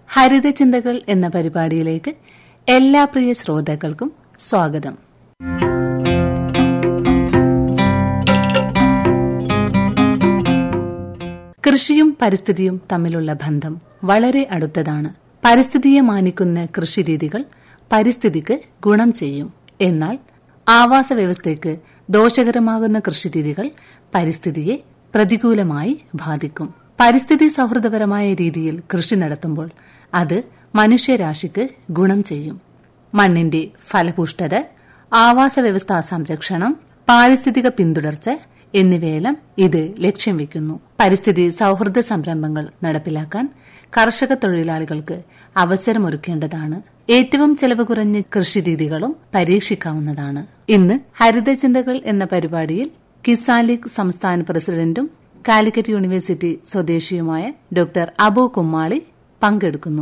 ഹരിതചിന്തകൾ എന്ന പരിപാടിയിലേക്ക് എല്ലാ പ്രിയ ശ്രോതാക്കൾക്കും സ്വാഗതം കൃഷിയും പരിസ്ഥിതിയും തമ്മിലുള്ള ബന്ധം വളരെ അടുത്തതാണ് പരിസ്ഥിതിയെ മാനിക്കുന്ന കൃഷിരീതികൾ പരിസ്ഥിതിക്ക് ഗുണം ചെയ്യും എന്നാൽ ആവാസ വ്യവസ്ഥയ്ക്ക് ദോഷകരമാകുന്ന കൃഷിരീതികൾ പരിസ്ഥിതിയെ പ്രതികൂലമായി ബാധിക്കും പരിസ്ഥിതി സൌഹൃദപരമായ രീതിയിൽ കൃഷി നടത്തുമ്പോൾ അത് മനുഷ്യരാശിക്ക് ഗുണം ചെയ്യും മണ്ണിന്റെ ഫലപുഷ്ടത ആവാസ വ്യവസ്ഥാ സംരക്ഷണം പാരിസ്ഥിതിക പിന്തുടർച്ച എന്നിവയെല്ലാം ഇത് ലക്ഷ്യം വെക്കുന്നു പരിസ്ഥിതി സൌഹൃദ സംരംഭങ്ങൾ നടപ്പിലാക്കാൻ കർഷക തൊഴിലാളികൾക്ക് അവസരമൊരുക്കേണ്ടതാണ് ഏറ്റവും ചെലവ് കുറഞ്ഞ കൃഷിരീതികളും പരീക്ഷിക്കാവുന്നതാണ് ഇന്ന് ഹരിതചിന്തകൾ എന്ന പരിപാടിയിൽ കിസാൻ ലീഗ് സംസ്ഥാന പ്രസിഡന്റും കാലിക്കറ്റ് യൂണിവേഴ്സിറ്റി സ്വദേശിയുമായ ഡോക്ടർ അബു കുമ്മാളി പങ്കെടുക്കുന്നു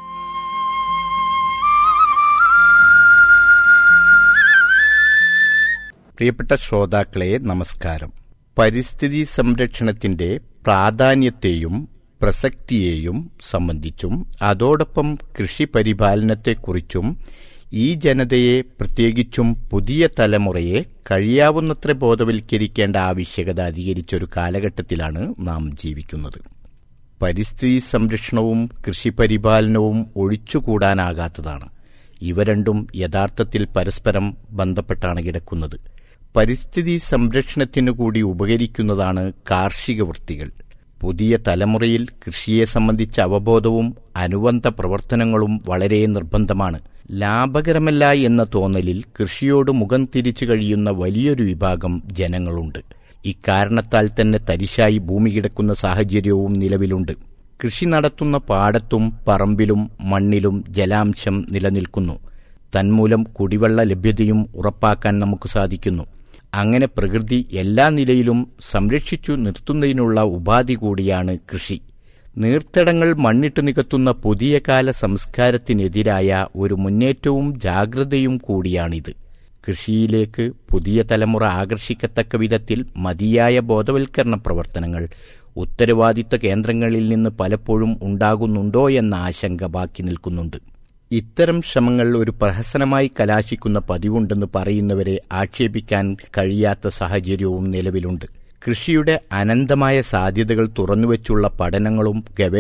പ്രിയപ്പെട്ട ശ്രോതാക്കളെ നമസ്കാരം പരിസ്ഥിതി സംരക്ഷണത്തിന്റെ പ്രാധാന്യത്തെയും പ്രസക്തിയെയും സംബന്ധിച്ചും അതോടൊപ്പം കൃഷി പരിപാലനത്തെക്കുറിച്ചും ഈ ജനതയെ പ്രത്യേകിച്ചും പുതിയ തലമുറയെ കഴിയാവുന്നത്ര ബോധവൽക്കരിക്കേണ്ട ആവശ്യകത അധികരിച്ചൊരു കാലഘട്ടത്തിലാണ് നാം ജീവിക്കുന്നത് പരിസ്ഥിതി സംരക്ഷണവും കൃഷിപരിപാലനവും ഒഴിച്ചുകൂടാനാകാത്തതാണ് ഇവ രണ്ടും യഥാർത്ഥത്തിൽ പരസ്പരം ബന്ധപ്പെട്ടാണ് കിടക്കുന്നത് പരിസ്ഥിതി സംരക്ഷണത്തിനു കൂടി ഉപകരിക്കുന്നതാണ് കാർഷിക വൃത്തികൾ പുതിയ തലമുറയിൽ കൃഷിയെ സംബന്ധിച്ച അവബോധവും അനുബന്ധ പ്രവർത്തനങ്ങളും വളരെ നിർബന്ധമാണ് ലാഭകരമല്ല എന്ന തോന്നലിൽ കൃഷിയോട് മുഖം തിരിച്ചു കഴിയുന്ന വലിയൊരു വിഭാഗം ജനങ്ങളുണ്ട് ഇക്കാരണത്താൽ തന്നെ തരിശായി ഭൂമി കിടക്കുന്ന സാഹചര്യവും നിലവിലുണ്ട് കൃഷി നടത്തുന്ന പാടത്തും പറമ്പിലും മണ്ണിലും ജലാംശം നിലനിൽക്കുന്നു തന്മൂലം കുടിവെള്ള ലഭ്യതയും ഉറപ്പാക്കാൻ നമുക്ക് സാധിക്കുന്നു അങ്ങനെ പ്രകൃതി എല്ലാ നിലയിലും സംരക്ഷിച്ചു നിർത്തുന്നതിനുള്ള ഉപാധി കൂടിയാണ് കൃഷി നീർത്തടങ്ങൾ മണ്ണിട്ട് നികത്തുന്ന പുതിയ കാല സംസ്കാരത്തിനെതിരായ ഒരു മുന്നേറ്റവും ജാഗ്രതയും കൂടിയാണിത് കൃഷിയിലേക്ക് പുതിയ തലമുറ ആകർഷിക്കത്തക്ക വിധത്തിൽ മതിയായ ബോധവൽക്കരണ പ്രവർത്തനങ്ങൾ ഉത്തരവാദിത്ത കേന്ദ്രങ്ങളിൽ നിന്ന് പലപ്പോഴും ഉണ്ടാകുന്നുണ്ടോ എന്ന ആശങ്ക ബാക്കി നിൽക്കുന്നുണ്ട് ഇത്തരം ശ്രമങ്ങൾ ഒരു പ്രഹസനമായി കലാശിക്കുന്ന പതിവുണ്ടെന്ന് പറയുന്നവരെ ആക്ഷേപിക്കാൻ കഴിയാത്ത സാഹചര്യവും നിലവിലുണ്ട് കൃഷിയുടെ അനന്തമായ സാധ്യതകൾ തുറന്നുവച്ചുള്ള പഠനങ്ങളും ഗവേഷണ